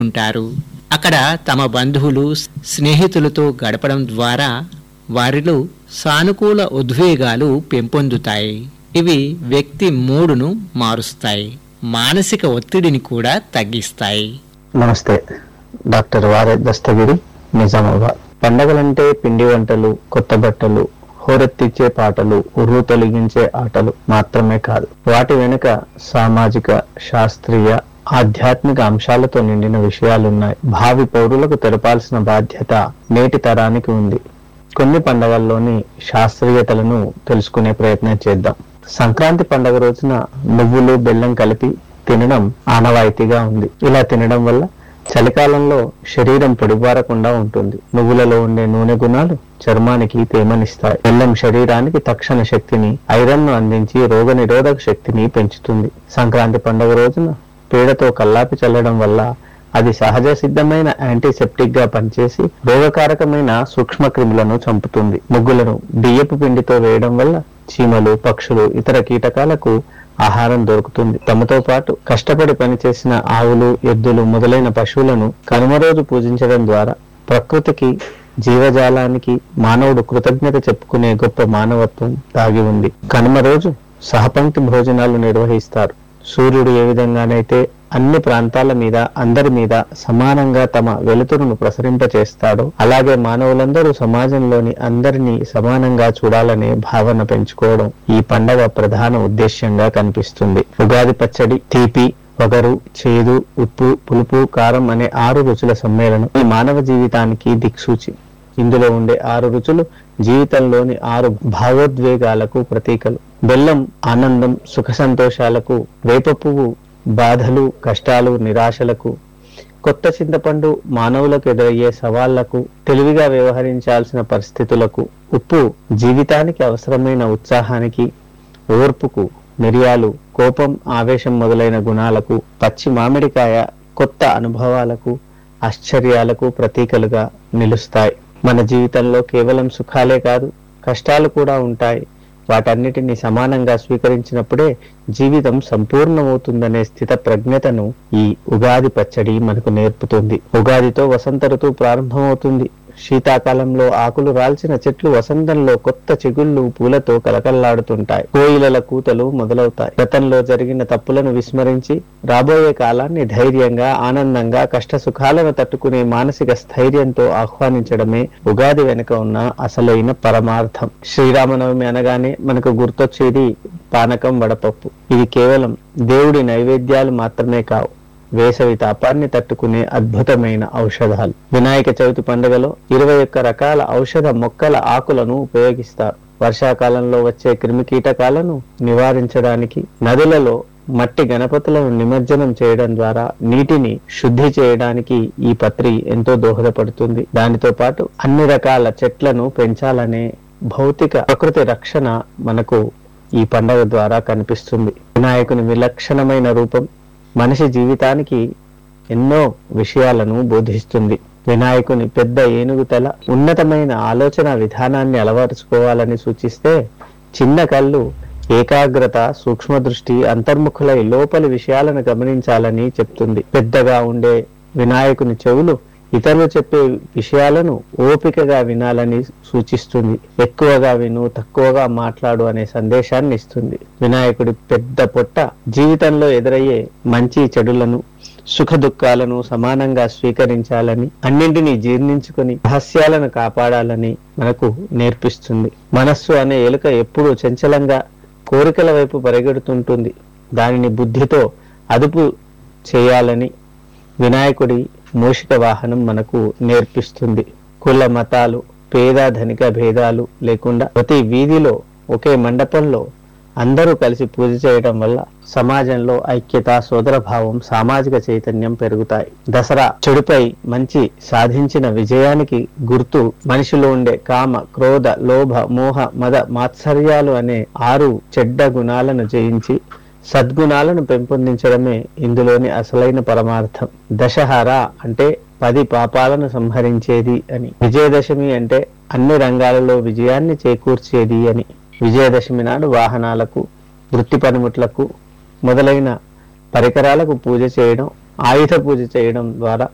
చేరుకుంటారు అక్కడ తమ బంధువులు స్నేహితులతో గడపడం ద్వారా వారిలో సానుకూల ఉద్వేగాలు పెంపొందుతాయి ఇవి వ్యక్తి మూడును మారుస్తాయి మానసిక ఒత్తిడిని కూడా తగ్గిస్తాయి నమస్తే డాక్టర్ వారే దస్తగిరి నిజామాబాద్ పండగలంటే పిండి వంటలు కొత్త బట్టలు హోరెత్తిచ్చే పాటలు ఉర్రు తొలగించే ఆటలు మాత్రమే కాదు వాటి వెనుక సామాజిక శాస్త్రీయ ఆధ్యాత్మిక అంశాలతో నిండిన విషయాలున్నాయి భావి పౌరులకు తెలపాల్సిన బాధ్యత నేటి తరానికి ఉంది కొన్ని పండగల్లోని శాస్త్రీయతలను తెలుసుకునే ప్రయత్నం చేద్దాం సంక్రాంతి పండగ రోజున నువ్వులు బెల్లం కలిపి తినడం ఆనవాయితీగా ఉంది ఇలా తినడం వల్ల చలికాలంలో శరీరం పొడిబారకుండా ఉంటుంది నువ్వులలో ఉండే నూనె గుణాలు చర్మానికి తేమనిస్తాయి బెల్లం శరీరానికి తక్షణ శక్తిని ఐరన్ ను అందించి రోగ నిరోధక శక్తిని పెంచుతుంది సంక్రాంతి పండుగ రోజున పీడతో కల్లాపి చల్లడం వల్ల అది సహజ సిద్ధమైన యాంటీసెప్టిక్ గా పనిచేసి రోగకారకమైన సూక్ష్మ క్రిములను చంపుతుంది ముగ్గులను బియ్యపు పిండితో వేయడం వల్ల చీమలు పక్షులు ఇతర కీటకాలకు ఆహారం దొరుకుతుంది తమతో పాటు కష్టపడి పనిచేసిన ఆవులు ఎద్దులు మొదలైన పశువులను కనుమ రోజు పూజించడం ద్వారా ప్రకృతికి జీవజాలానికి మానవుడు కృతజ్ఞత చెప్పుకునే గొప్ప మానవత్వం దాగి ఉంది కనుమ రోజు సహపంక్తి భోజనాలు నిర్వహిస్తారు సూర్యుడు ఏ విధంగానైతే అన్ని ప్రాంతాల మీద అందరి మీద సమానంగా తమ వెలుతురును ప్రసరింపచేస్తాడో అలాగే మానవులందరూ సమాజంలోని అందరినీ సమానంగా చూడాలనే భావన పెంచుకోవడం ఈ పండగ ప్రధాన ఉద్దేశ్యంగా కనిపిస్తుంది ఉగాది పచ్చడి తీపి వగరు చేదు ఉప్పు పులుపు కారం అనే ఆరు రుచుల సమ్మేళనం ఈ మానవ జీవితానికి దిక్సూచి ఇందులో ఉండే ఆరు రుచులు జీవితంలోని ఆరు భావోద్వేగాలకు ప్రతీకలు బెల్లం ఆనందం సుఖ సంతోషాలకు వేప పువ్వు బాధలు కష్టాలు నిరాశలకు కొత్త చింతపండు మానవులకు ఎదురయ్యే సవాళ్లకు తెలివిగా వ్యవహరించాల్సిన పరిస్థితులకు ఉప్పు జీవితానికి అవసరమైన ఉత్సాహానికి ఓర్పుకు మిరియాలు కోపం ఆవేశం మొదలైన గుణాలకు పచ్చి మామిడికాయ కొత్త అనుభవాలకు ఆశ్చర్యాలకు ప్రతీకలుగా నిలుస్తాయి మన జీవితంలో కేవలం సుఖాలే కాదు కష్టాలు కూడా ఉంటాయి వాటన్నిటిని సమానంగా స్వీకరించినప్పుడే జీవితం సంపూర్ణమవుతుందనే స్థిత ప్రజ్ఞతను ఈ ఉగాది పచ్చడి మనకు నేర్పుతుంది ఉగాదితో వసంత ఋతువు ప్రారంభమవుతుంది శీతాకాలంలో ఆకులు రాల్చిన చెట్లు వసంతంలో కొత్త చిగుళ్ళు పూలతో కలకల్లాడుతుంటాయి కోయిలల కూతలు మొదలవుతాయి గతంలో జరిగిన తప్పులను విస్మరించి రాబోయే కాలాన్ని ధైర్యంగా ఆనందంగా కష్ట సుఖాలను తట్టుకునే మానసిక స్థైర్యంతో ఆహ్వానించడమే ఉగాది వెనుక ఉన్న అసలైన పరమార్థం శ్రీరామనవమి అనగానే మనకు గుర్తొచ్చేది పానకం వడపప్పు ఇది కేవలం దేవుడి నైవేద్యాలు మాత్రమే కావు వేసవి తాపాన్ని తట్టుకునే అద్భుతమైన ఔషధాలు వినాయక చవితి పండుగలో ఇరవై ఒక్క రకాల ఔషధ మొక్కల ఆకులను ఉపయోగిస్తారు వర్షాకాలంలో వచ్చే క్రిమి కీటకాలను నివారించడానికి నదులలో మట్టి గణపతులను నిమజ్జనం చేయడం ద్వారా నీటిని శుద్ధి చేయడానికి ఈ పత్రి ఎంతో దోహదపడుతుంది దానితో పాటు అన్ని రకాల చెట్లను పెంచాలనే భౌతిక ప్రకృతి రక్షణ మనకు ఈ పండగ ద్వారా కనిపిస్తుంది వినాయకుని విలక్షణమైన రూపం మనిషి జీవితానికి ఎన్నో విషయాలను బోధిస్తుంది వినాయకుని పెద్ద ఏనుగు తల ఉన్నతమైన ఆలోచన విధానాన్ని అలవరుచుకోవాలని సూచిస్తే చిన్న కళ్ళు ఏకాగ్రత సూక్ష్మ దృష్టి అంతర్ముఖులై లోపలి విషయాలను గమనించాలని చెప్తుంది పెద్దగా ఉండే వినాయకుని చెవులు ఇతరులు చెప్పే విషయాలను ఓపికగా వినాలని సూచిస్తుంది ఎక్కువగా విను తక్కువగా మాట్లాడు అనే సందేశాన్ని ఇస్తుంది వినాయకుడి పెద్ద పొట్ట జీవితంలో ఎదురయ్యే మంచి చెడులను సుఖ దుఃఖాలను సమానంగా స్వీకరించాలని అన్నింటినీ జీర్ణించుకొని రహస్యాలను కాపాడాలని మనకు నేర్పిస్తుంది మనస్సు అనే ఎలుక ఎప్పుడూ చంచలంగా కోరికల వైపు పరిగెడుతుంటుంది దానిని బుద్ధితో అదుపు చేయాలని వినాయకుడి మూషిక వాహనం మనకు నేర్పిస్తుంది కుల మతాలు పేద ధనిక భేదాలు లేకుండా ప్రతి వీధిలో ఒకే మండపంలో అందరూ కలిసి పూజ చేయడం వల్ల సమాజంలో ఐక్యత సోదరభావం సామాజిక చైతన్యం పెరుగుతాయి దసరా చెడుపై మంచి సాధించిన విజయానికి గుర్తు మనిషిలో ఉండే కామ క్రోధ లోభ మోహ మద మాత్సర్యాలు అనే ఆరు చెడ్డ గుణాలను జయించి సద్గుణాలను పెంపొందించడమే ఇందులోని అసలైన పరమార్థం దశహర అంటే పది పాపాలను సంహరించేది అని విజయదశమి అంటే అన్ని రంగాలలో విజయాన్ని చేకూర్చేది అని విజయదశమి నాడు వాహనాలకు వృత్తి పనిముట్లకు మొదలైన పరికరాలకు పూజ చేయడం ఆయుధ పూజ చేయడం ద్వారా